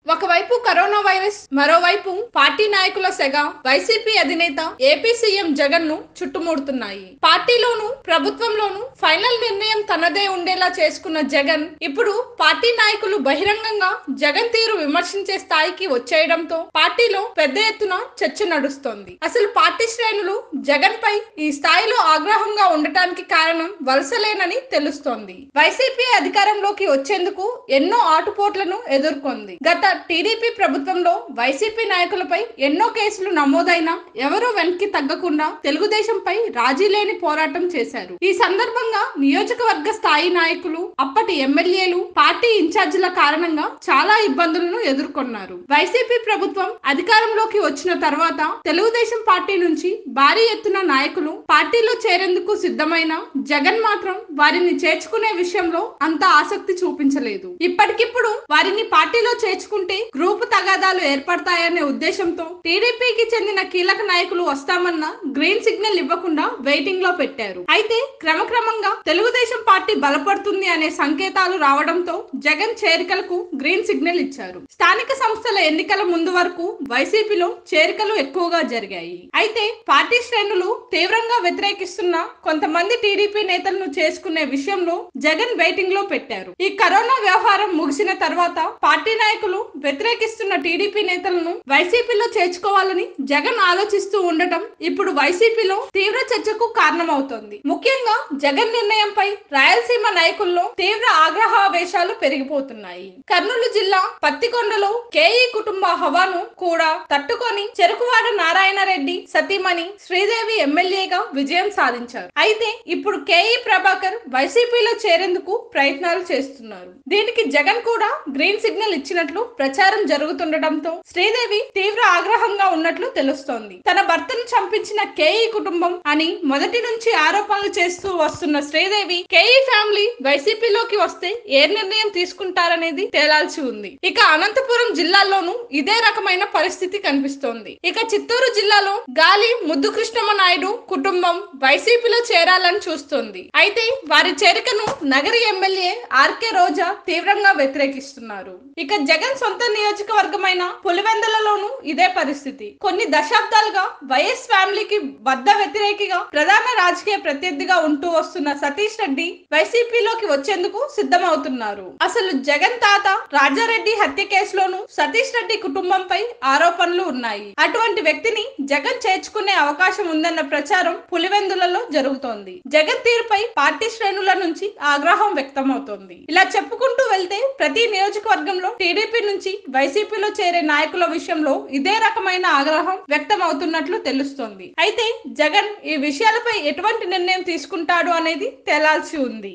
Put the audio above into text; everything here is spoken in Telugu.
ఒకవైపు కరోనా వైరస్ మరోవైపు పార్టీ నాయకుల సెగ వైసీపీ అధినేత ఏపీ సీఎం జగన్ ను చుట్టుముడుతున్నాయి పార్టీలోను ప్రభుత్వంలోను ఫైనల్ నిర్ణయం తనదే ఉండేలా చేసుకున్న జగన్ ఇప్పుడు పార్టీ నాయకులు బహిరంగంగా జగన్ తీరు విమర్శించే స్థాయికి వచ్చేయడంతో పార్టీలో పెద్ద ఎత్తున చర్చ నడుస్తోంది అసలు పార్టీ శ్రేణులు జగన్ పై ఈ స్థాయిలో ఆగ్రహంగా ఉండటానికి కారణం వలసలేనని తెలుస్తోంది వైసీపీ అధికారంలోకి వచ్చేందుకు ఎన్నో ఆటుపోట్లను ఎదుర్కొంది గత టీడీపీ ప్రభుత్వంలో వైసీపీ నాయకులపై ఎన్నో కేసులు నమోదైనా ఎవరూ వెనక్కి తగ్గకుండా తెలుగుదేశంపై రాజీ లేని పోరాటం చేశారు ఈ సందర్భంగా నియోజకవర్గ స్థాయి నాయకులు అప్పటి ఎమ్మెల్యేలు పార్టీ ఇన్ఛార్జీల కారణంగా చాలా ఇబ్బందులను ఎదుర్కొన్నారు వైసీపీ ప్రభుత్వం అధికారంలోకి వచ్చిన తర్వాత తెలుగుదేశం పార్టీ నుంచి భారీ ఎత్తున నాయకులు పార్టీలో చేరేందుకు సిద్ధమైన జగన్ మాత్రం వారిని చేర్చుకునే విషయంలో అంత ఆసక్తి చూపించలేదు ఇప్పటికిప్పుడు వారిని పార్టీలో చేర్చుకుంటే గ్రూపు తగాదాలు ఏర్పడతాయనే ఉద్దేశంతో టీడీపీకి చెందిన కీలక నాయకులు వస్తామన్న గ్రీన్ సిగ్నల్ ఇవ్వకుండా వెయిటింగ్ లో పెట్టారు అయితే క్రమక్రమంగా తెలుగుదేశం పార్టీ బలపడుతుంది అనే సంకేతాలు రావడంతో జగన్ చేరికలకు గ్రీన్ సిగ్నల్ ఇచ్చారు స్థానిక సంస్థల ఎన్నికల ముందు వరకు వైసీపీలో చేరికలు ఎక్కువగా జరిగాయి అయితే పార్టీ శ్రేణులు తీవ్రంగా వ్యతిరేకిస్తున్న కొంతమంది టీడీపీ నేతలను చేసుకునే విషయంలో జగన్ వెయిటింగ్ లో పెట్టారు ఈ కరోనా వ్యవహారం ముగిసిన తర్వాత పార్టీ నాయకులు వ్యతిరేకిస్తున్న టీడీపీ నేతలను వైసీపీలో చేర్చుకోవాలని జగన్ ఆలోచిస్తూ ఉండటం ఇప్పుడు వైసీపీలో తీవ్ర చర్చకు కారణమవుతోంది ముఖ్యంగా జగన్ నిర్ణయంపై రాయలసీమ నాయకుల్లో తీవ్ర ఆగ్రహావేశాలు పెరిగిపోతున్నాయి కర్నూలు జిల్లా పత్తికొండలో కేఈ కుటుంబ హవాను కూడా తట్టుకొని చెరుకువాడ నారాయణ రెడ్డి సతీమణి శ్రీదేవి ఎమ్మెల్యేగా విజయం సాధించారు అయితే ఇప్పుడు కేఈ ప్రభాకర్ వైసీపీలో చేరేందుకు ప్రయత్నాలు చేస్తున్నారు దీనికి జగన్ కూడా గ్రీన్ సిగ్నల్ ఇచ్చినట్లు ప్రచారం జరుగుతుండటంతో శ్రీదేవి తీవ్ర ఆగ్రహంగా ఉన్నట్లు తెలుస్తోంది తన భర్తను చంపించిన కేఈ కుటుంబం అని మొదటి నుంచి ఆరోపణలు చేస్తూ వస్తున్న శ్రీదేవి కేఈ ఫ్యామిలీ వైసీపీలోకి వస్తే ఏ నిర్ణయం తీసుకుంటారనేది తేలాల్సి ఉంది ఇక అనంతపురం జిల్లాలోనూ ఇదే రకమైన పరిస్థితి కనిపిస్తోంది ఇక చిత్తూరు జిల్లాలో గాలి ముద్దు కృష్ణమ్మ నాయుడు కుటుంబం వైసీపీలో చేరాలని చూస్తోంది అయితే వారి చేరికను నగరి ఎమ్మెల్యే ఆర్కే రోజా తీవ్రంగా వ్యతిరేకిస్తున్నారు ఇక జగన్ సొంత నియోజకవర్గమైన పులివెందులలోనూ ఇదే పరిస్థితి కొన్ని దశాబ్దాలుగా వైఎస్ ఫ్యామిలీకి బద్ద వ్యతిరేకిగా ప్రధాన రాజకీయ ప్రత్యర్థిగా ఉంటూ వస్తున్న సతీష్ రెడ్డి వైసీపీలోకి వచ్చేందుకు సిద్ధమవుతున్నారు అసలు జగన్ తాత రాజారెడ్డి హత్య కేసులోనూ సతీష్ రెడ్డి కుటుంబంపై ఆరోపణలు ఉన్నాయి అటువంటి వ్యక్తిని జగన్ చేర్చుకునే అవకాశం ఉందన్న ప్రచారం పులివెందులలో జరుగుతోంది జగన్ తీరుపై పార్టీ శ్రేణుల నుంచి ఆగ్రహం వ్యక్తమవుతోంది ఇలా చెప్పుకుంటూ వెళ్తే ప్రతి నియోజకవర్గంలో టీడీపీ నుంచి వైసీపీలో చేరే నాయకుల విషయంలో ఇదే రకమైన ఆగ్రహం వ్యక్తం అవుతున్నట్లు తెలుస్తోంది అయితే జగన్ ఈ విషయాలపై ఎటువంటి నిర్ణయం తీసుకుంటాడు అనేది తేలాల్సి ఉంది